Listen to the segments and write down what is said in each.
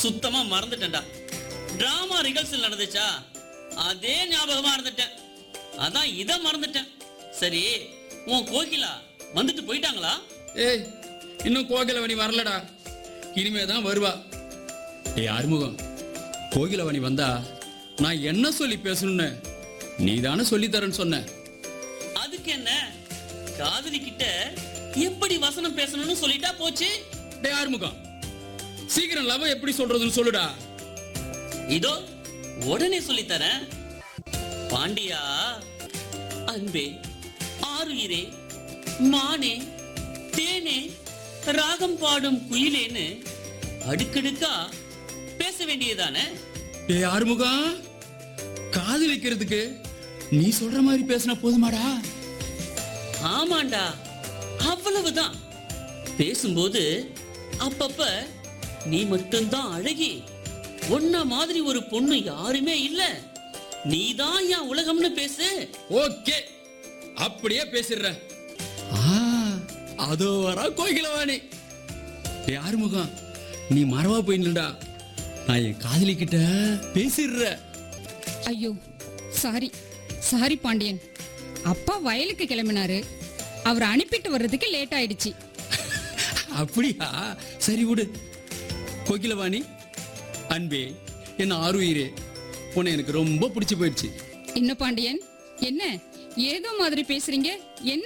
சுத்தமா மறந்துட்டேன்டா drama rehearsal நடந்துச்சா அதே ஞாபகமா இருந்துட்டேன் அதான் இத மறந்துட்டேன் சரி உன் கோகிலா வந்துட்டு போயிட்டாங்களா ஏய் இன்னும் கோகிலவணி வரலடா இனிமே தான் வருவா ஏய் ஆறுமுகம் கோகிலவணி வந்தா நான் என்ன சொல்லி பேசணும்னு நீ தானே சொல்லித்தரேன்னு சொன்ன அதுக்கு என்ன காதலி கிட்ட எப்படி வசனம் பேசணும்னு சொல்லிட்டா போச்சு டேய் ஆறுமுகம் சீக்கிரம் லவ் எப்படி சொல்றதுன்னு சொல்லுடா இதோ உடனே சொல்லித்தரேன் பாண்டியா அன்பே ஆருயிரே மானே தேனே ராகம் பாடும் குயிலேன்னு அடுக்கடுக்கா பேச வேண்டியதானே டேய் ஆறுமுகம் காதலிக்கிறதுக்கு நீ சொல்ற மாதிரி பேசினா போதுமாடா ஆமாண்டா அவ்வளவுதான் பேசும்போது அப்பப்ப நீ மட்டும்தான் அழகி உன்ன மாதிரி ஒரு பொண்ணு யாருமே இல்ல நீதான் என் உலகம்னு பேசு ஓகே அப்படியே பேசிடுறேன் ஆ, அதோ வரா கோகிலவாணி டேய் ஆறுமுகம் நீ மறவா போயிடலடா நான் என் காதலி கிட்ட பேசிடுற ஐயோ சாரி சாரி பாண்டியன் அப்பா வயலுக்கு கிளம்பினாரு அவர் அனுப்பிட்டு வர்றதுக்கு லேட் ஆயிடுச்சு அப்படியா சரி விடு கோகிலவாணி அன்பே என்ன ஆறுயிரே உன்னை எனக்கு ரொம்ப பிடிச்சு போயிடுச்சு என்ன பாண்டியன் என்ன ஏதோ மாதிரி பேசுறீங்க என்ன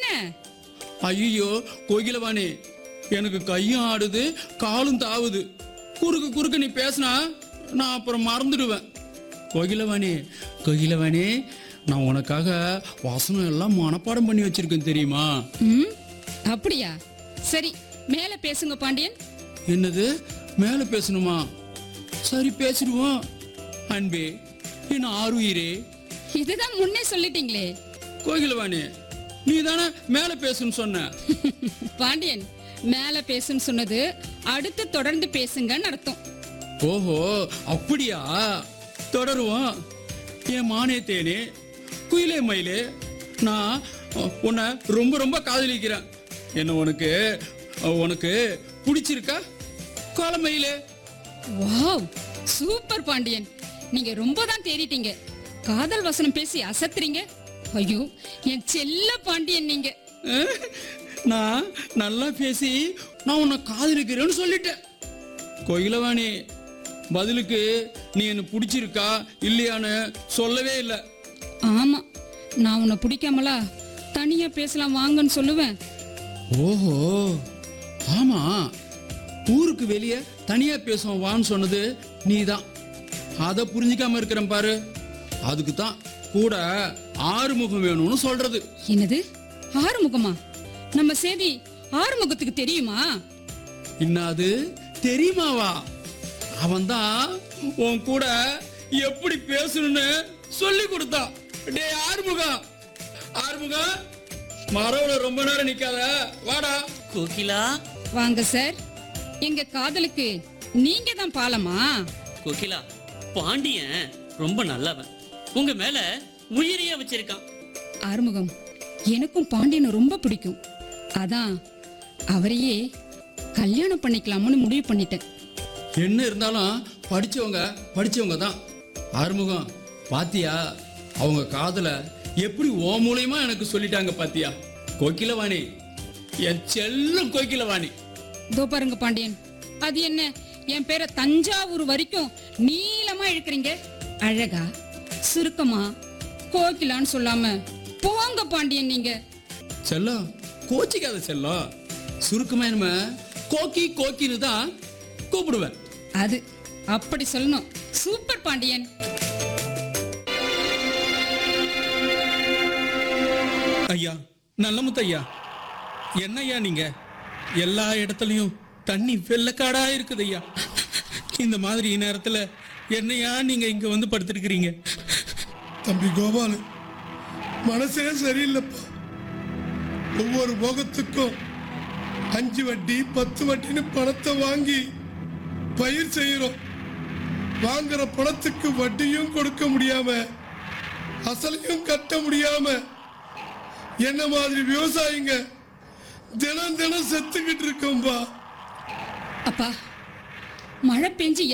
ஐயோ கோகிலவாணி எனக்கு கையும் ஆடுது காலும் தாவுது குறுக்கு குறுக்கு நீ பேசினா நான் அப்புறம் மறந்துடுவேன் கோகிலவாணி கோகிலவாணி நான் உனக்காக வசனம் எல்லாம் மனப்பாடம் பண்ணி வச்சிருக்கேன் தெரியுமா ம் அப்படியா சரி மேல பேசுங்க பாண்டியன் என்னது மேல பேசணுமா சரி பேசிடுவோம் அன்பே என் ஆறுயிரே இதுதான் முன்னே சொல்லிட்டீங்களே கோகிலவாணி நீ தானே மேல பேசுன்னு சொன்ன பாண்டியன் மேல பேசுன்னு சொன்னது அடுத்து தொடர்ந்து பேசுங்கன்னு அர்த்தம் ஓஹோ அப்படியா தொடருவோம் என் மானே தேனே குயிலே மயிலே நான் உன்னை ரொம்ப ரொம்ப காதலிக்கிறேன் என்ன உனக்கு உனக்கு பிடிச்சிருக்கா கோலமயிலே வாவ் சூப்பர் பாண்டியன் நீங்க ரொம்ப தான் தேறிட்டீங்க காதல் வசனம் பேசி அசத்துறீங்க ஐயோ என் செல்ல பாண்டியன் நீங்க அஹ், நான் நல்லா பேசி நான் உன்னை காதலிக்கிறேன்னு சொல்லிட்டேன் கோயிலவாணி பதிலுக்கு நீ என்ன பிடிச்சிருக்கா இல்லையான்னு சொல்லவே இல்லை ஆமா நான் உன்னை பிடிக்காமலா தனியா பேசலாம் வாங்கன்னு சொல்லுவேன் ஓஹோ ஆமா ஊருக்கு வெளியே தனியா பேசுவோம் வான்னு சொன்னது நீதான் அதை புரிஞ்சுக்காம இருக்கிறேன் பாரு அதுக்கு தான் கூட ஆறுமுகம் வேணும்னு சொல்றது என்னது ஆறுமுகமா நம்ம செய்தி ஆறுமுகத்துக்கு தெரியுமா இன்னாது தெரியுமாவா அவன்தான் உன் கூட எப்படி பேசணும்னு சொல்லி கொடுத்தான் டேய் ஆறுமுகம் ஆறுமுகம் மரவுல ரொம்ப நேரம் நிக்காத வாடா கோகிலா வாங்க சார் எங்க காதலுக்கு நீங்க தான் பாலமா கோகிலா பாண்டியன் ரொம்ப நல்லவன் உங்க மேல உயிரையே வச்சிருக்கான் ஆறுமுகம் எனக்கும் பாண்டியனை ரொம்ப பிடிக்கும் அதான் அவரையே கல்யாணம் பண்ணிக்கலாம்னு முடிவு பண்ணிட்டேன் என்ன இருந்தாலும் படிச்சவங்க படிச்சவங்க தான் ஆறுமுகம் பாத்தியா அவங்க காதல எப்படி ஓ மூலியமா எனக்கு சொல்லிட்டாங்க பாத்தியா கோகிலவாணி என் செல்லம் கோகிலவாணி இதோ பாருங்க பாண்டியன் அது என்ன என் பேரை தஞ்சாவூர் வரைக்கும் நீளமா இழுக்கிறீங்க அழகா சுருக்கமா கோகிலான்னு சொல்லாம போங்க பாண்டியன் நீங்க செல்லம் கோச்சிக்காத செல்லம் சுருக்கமா என்ன கோக்கி கோக்கின்னு தான் கூப்பிடுவேன் அது அப்படி சொல்லணும் சூப்பர் பாண்டியன் ஐயா நல்ல முத்தையா என்னய்யா நீங்க எல்லா இடத்துலயும் தண்ணி வெள்ளக்காடா இருக்குது ஐயா இந்த மாதிரி நேரத்துல என்னையா நீங்க இங்க வந்து படுத்திருக்கிறீங்க தம்பி கோபாலு மனசே சரியில்லைப்பா ஒவ்வொரு போகத்துக்கும் அஞ்சு வட்டி பத்து வட்டின்னு பணத்தை வாங்கி பயிர் செய்யறோம் வாங்குற பணத்துக்கு வட்டியும் கொடுக்க முடியாம அசலையும் கட்ட முடியாம என்ன மாதிரி விவசாயிங்க தினம் தினம் செத்துக்கிட்டு இருக்கோம்பா அப்பா மழை பெஞ்சு